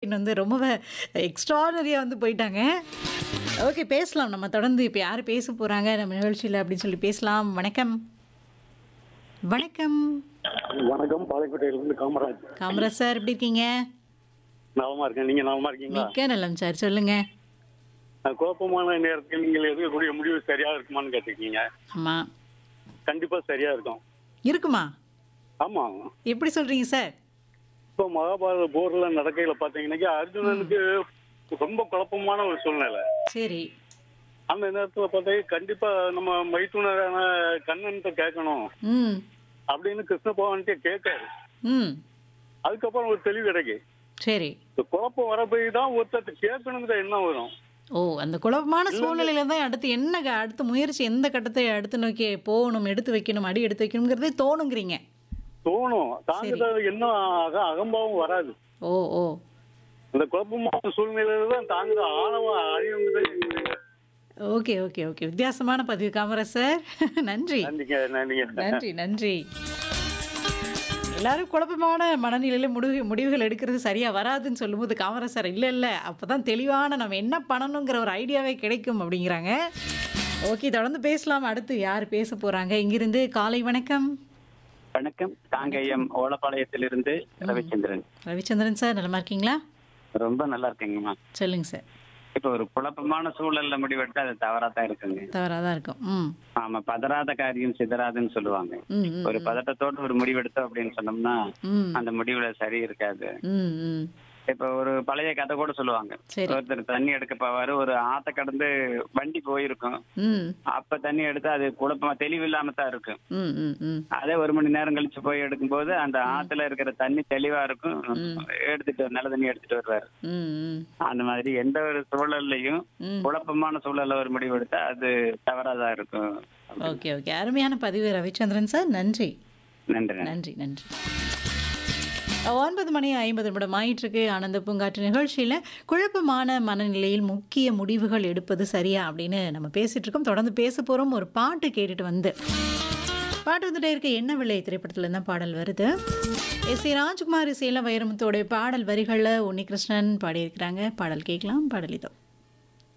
அப்படின்னு வந்து ரொம்பவே எக்ஸ்ட்ரானரியாக வந்து போயிட்டாங்க ஓகே பேசலாம் நம்ம தொடர்ந்து இப்போ யார் பேச போகிறாங்க நம்ம நிகழ்ச்சியில் அப்படின்னு சொல்லி பேசலாம் வணக்கம் வணக்கம் வணக்கம் பாளையக்கோட்டையிலிருந்து காமராஜ் காமராஜ் சார் எப்படி இருக்கீங்க நலமா இருக்கேன் நீங்க நலமா இருக்கீங்களா மிக்க நலம் சார் சொல்லுங்க நான் குழப்பமான நேரத்தில் நீங்கள் எடுக்கக்கூடிய முடிவு சரியா இருக்குமான்னு கேட்டிருக்கீங்க ஆமாம் கண்டிப்பா சரியா இருக்கும் இருக்குமா ஆமா எப்படி சொல்கிறீங்க சார் இப்போ மகாபாரத போர்ல நடக்கையில பாத்தீங்கன்னாக்கா அர்ஜுனனுக்கு ரொம்ப குழப்பமான ஒரு சூழ்நிலை சரி அந்த நேரத்துல பார்த்தா கண்டிப்பா நம்ம மைத்துனரான கண்ணன்ட்ட கேட்கணும் ம் அப்படின்னு கிருஷ்ண பகவான்கிட்ட கேட்காரு ம் அதுக்கப்புறம் ஒரு தெளிவு கிடைக்கு சரி இந்த குழப்பம் வர போய் தான் ஒருத்தர் கேட்கணுங்கிற எண்ணம் வரும் ஓ அந்த குழப்பமான சூழ்நிலையில தான் அடுத்து என்ன க- அடுத்த முயற்சி எந்த கட்டத்தை அடுத்து நோக்கி போகணும் எடுத்து வைக்கணும் அடி எடுத்து வைக்கணுங்கிறதே தோணுங்கிறீங்க தோணும் தாங்க எண்ணம் அக- அகம்பாவம் வராது ஓ ஓ இந்த குழப்பமான சூழ்நிலையில தான் தாங்குற ஆணவம் அழிவுங்கிறது ஓகே ஓகே ஓகே வித்தியாசமான பதிவு காமராஜ் சார் நன்றி நன்றிங்க நன்றிங்க நன்றி நன்றி எல்லாரும் குழப்பமான மனநிலையில முடிவு முடிவுகள் எடுக்கிறது சரியா வராதுன்னு சொல்லும்போது காமராஜ் சார் இல்லை இல்லை அப்பதான் தெளிவான நம்ம என்ன பண்ணணுங்கிற ஒரு ஐடியாவே கிடைக்கும் அப்படிங்கிறாங்க ஓகே தொடர்ந்து பேசலாம் அடுத்து யார் பேச போறாங்க இங்கிருந்து காலை வணக்கம் வணக்கம் காங்கேயம் ஓலப்பாளையத்திலிருந்து ரவிச்சந்திரன் ரவிச்சந்திரன் சார் நலமா இருக்கீங்களா ரொம்ப நல்லா இருக்கேங்கம்மா சொல்லுங்க சார் இப்ப ஒரு குழப்பமான சூழல்ல முடிவெடுத்தா அது தவறா தான் இருக்குங்க தவறாக தான் இருக்கும் ம் ஆமா பதறாத காரியம் சிதறாதுன்னு சொல்லுவாங்க ம் ம் ஒரு பதட்டத்தோட ஒரு முடிவெடுத்தோம் அப்படின்னு சொன்னோம்னா ம் அந்த முடிவுல சரி இருக்காது ம் ம் இப்ப ஒரு பழைய கதை கூட சொல்லுவாங்க சரி ஒருத்தர் தண்ணி எடுக்க போவாரு ஒரு ஆத்த கடந்து வண்டி போயிருக்கும் ம் அப்ப தண்ணி எடுத்தா அது குழப்பமா தெளிவில்லாம தான் இருக்கும் ம் ம் ம் அதே ஒரு மணி நேரம் கழிச்சு போய் எடுக்கும்போது அந்த ஆத்துல இருக்கிற தண்ணி தெளிவா இருக்கும் எடுத்துட்டு வ- நல்ல தண்ணி எடுத்துட்டு வருவாரு ம் ம் அந்த மாதிரி எந்த ஒரு சூழல்லையும் ம் குழப்பமான சூழல்ல ஒரு முடிவு எடுத்தா அது தவறாதான் இருக்கும் ஓகே ஓகே அருமையான பதிவு ரவிச்சந்திரன் சார் நன்றி நன்றி நன்றி நன்றி ஒன்பது மணி ஐம்பது நிமிடம் ஆயிட்டிருக்கு ஆனந்த பூங்காற்று நிகழ்ச்சியில் குழப்பமான மனநிலையில் முக்கிய முடிவுகள் எடுப்பது சரியா அப்படின்னு நம்ம பேசிட்டு இருக்கோம் தொடர்ந்து பேச போகிறோம் ஒரு பாட்டு கேட்டுட்டு வந்து பாட்டு வந்துட்டே இருக்க என்ன விலை திரைப்படத்துல தான் பாடல் வருது எஸ் சி ராஜ்குமார் இசையில வைரமுத்தோடைய பாடல் வரிகளில் உன்னிகிருஷ்ணன் பாடியிருக்கிறாங்க பாடல் கேட்கலாம் பாடல் இதோ